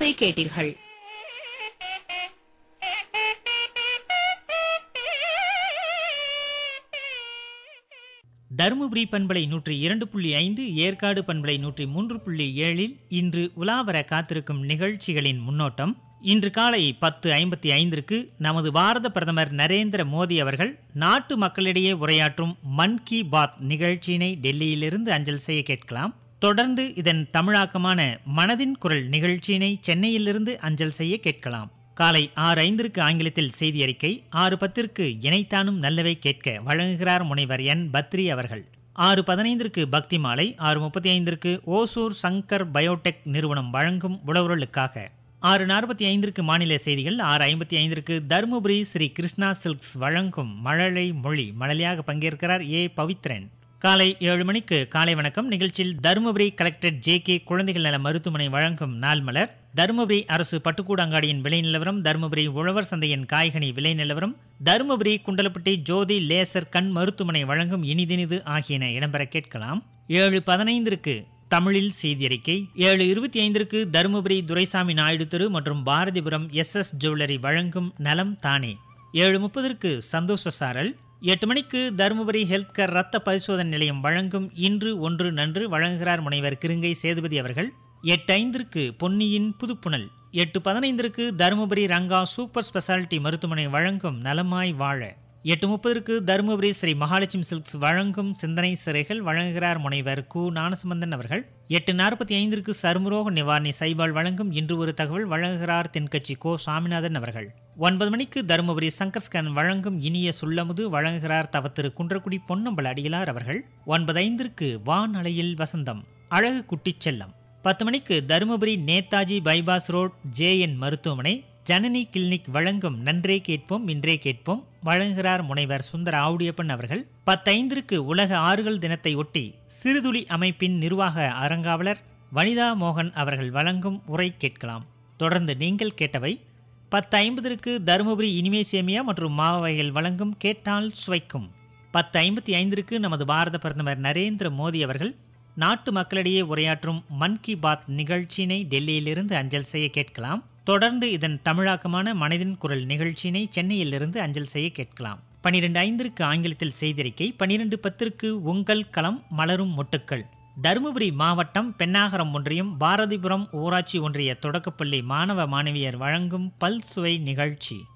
இன்னிசை கேட்டீர்கள் தருமபுரி பண்பலை நூற்றி இரண்டு புள்ளி ஐந்து ஏற்காடு பண்பலை நூற்றி மூன்று புள்ளி ஏழில் இன்று உலாவர காத்திருக்கும் நிகழ்ச்சிகளின் முன்னோட்டம் இன்று காலை பத்து ஐம்பத்தி ஐந்திற்கு நமது பாரத பிரதமர் நரேந்திர மோடி அவர்கள் நாட்டு மக்களிடையே உரையாற்றும் மன் கி பாத் நிகழ்ச்சியினை டெல்லியிலிருந்து அஞ்சல் செய்ய கேட்கலாம் தொடர்ந்து இதன் தமிழாக்கமான மனதின் குரல் நிகழ்ச்சியினை சென்னையிலிருந்து அஞ்சல் செய்ய கேட்கலாம் காலை ஆறு ஐந்திற்கு ஆங்கிலத்தில் செய்தி அறிக்கை ஆறு பத்திற்கு இணைத்தானும் நல்லவை கேட்க வழங்குகிறார் முனைவர் என் பத்ரி அவர்கள் ஆறு பதினைந்திற்கு பக்தி மாலை ஆறு முப்பத்தி ஐந்திற்கு ஓசூர் சங்கர் பயோடெக் நிறுவனம் வழங்கும் உழவுகளுக்காக ஆறு நாற்பத்தி ஐந்திற்கு மாநில செய்திகள் ஆறு ஐம்பத்தி ஐந்திற்கு தருமபுரி ஸ்ரீ கிருஷ்ணா சில்க்ஸ் வழங்கும் மழலை மொழி மழலையாக பங்கேற்கிறார் ஏ பவித்ரன் காலை ஏழு மணிக்கு காலை வணக்கம் நிகழ்ச்சியில் தருமபுரி கலெக்டர் ஜே கே குழந்தைகள் நல மருத்துவமனை வழங்கும் நாள் மலர் தருமபுரி அரசு பட்டுக்கூடங்காடியின் விலை நிலவரம் தருமபுரி உழவர் சந்தையின் காய்கனி விலை நிலவரம் தருமபுரி குண்டலப்பட்டி ஜோதி லேசர் கண் மருத்துவமனை வழங்கும் இனிதினிது ஆகியன இடம்பெற கேட்கலாம் ஏழு பதினைந்திற்கு தமிழில் செய்தியறிக்கை ஏழு இருபத்தி ஐந்திற்கு தருமபுரி துரைசாமி நாயுடு தெரு மற்றும் பாரதிபுரம் எஸ் எஸ் ஜுவல்லரி வழங்கும் நலம் தானே ஏழு முப்பதற்கு சந்தோஷ சாரல் எட்டு மணிக்கு தருமபுரி ஹெல்த் கேர் ரத்த பரிசோதனை நிலையம் வழங்கும் இன்று ஒன்று நன்று வழங்குகிறார் முனைவர் கிருங்கை சேதுபதி அவர்கள் எட்டு ஐந்திற்கு பொன்னியின் புதுப்புணல் எட்டு பதினைந்திற்கு தருமபுரி ரங்கா சூப்பர் ஸ்பெஷாலிட்டி மருத்துவமனை வழங்கும் நலமாய் வாழ எட்டு முப்பதற்கு தருமபுரி ஸ்ரீ மகாலட்சுமி சில்க்ஸ் வழங்கும் சிந்தனை சிறைகள் வழங்குகிறார் முனைவர் கு ஞானசம்பந்தன் அவர்கள் எட்டு நாற்பத்தி ஐந்திற்கு சருமரோக நிவாரணி சைபால் வழங்கும் இன்று ஒரு தகவல் வழங்குகிறார் தென்கட்சி கோ சாமிநாதன் அவர்கள் ஒன்பது மணிக்கு தருமபுரி சங்கர் ஸ்கேன் வழங்கும் இனிய சொல்லமுது வழங்குகிறார் தவத்திரு குன்றக்குடி பொன்னம்பல அடிகளார் அவர்கள் ஒன்பது ஐந்திற்கு வான் அலையில் வசந்தம் அழகு குட்டிச் செல்லம் பத்து மணிக்கு Dharmapuri Netaji bypass road JN மருத்துவமனை ஜனனி கிளினிக் வழங்கும் நன்றே கேட்போம் இன்றே கேட்போம் வழங்குகிறார் முனைவர் சுந்தர ஆவுடியப்பன் அவர்கள் பத்தைந்திற்கு உலக ஆறுகள் தினத்தை ஒட்டி சிறுதுளி அமைப்பின் நிர்வாக அறங்காவலர் வனிதா மோகன் அவர்கள் வழங்கும் உரை கேட்கலாம் தொடர்ந்து நீங்கள் கேட்டவை பத்து ஐம்பதற்கு தருமபுரி இனிமே சேமியா மற்றும் மாவு வகைகள் வழங்கும் கேட்டால் சுவைக்கும் பத்து ஐம்பத்தி ஐந்திற்கு நமது பாரத பிரதமர் நரேந்திர மோடி அவர்கள் நாட்டு மக்களிடையே உரையாற்றும் மன் கி பாத் நிகழ்ச்சியினை டெல்லியிலிருந்து அஞ்சல் செய்ய கேட்கலாம் தொடர்ந்து இதன் தமிழாக்கமான மனதின் குரல் நிகழ்ச்சியினை சென்னையிலிருந்து அஞ்சல் செய்ய கேட்கலாம் பனிரெண்டு ஐந்திற்கு ஆங்கிலத்தில் செய்திருக்கை பனிரெண்டு பத்திற்கு உங்கள் களம் மலரும் மொட்டுக்கள் தருமபுரி மாவட்டம் பெண்ணாகரம் ஒன்றியம் பாரதிபுரம் ஊராட்சி ஒன்றிய தொடக்கப்பள்ளி மாணவ மாணவியர் வழங்கும் பல்சுவை நிகழ்ச்சி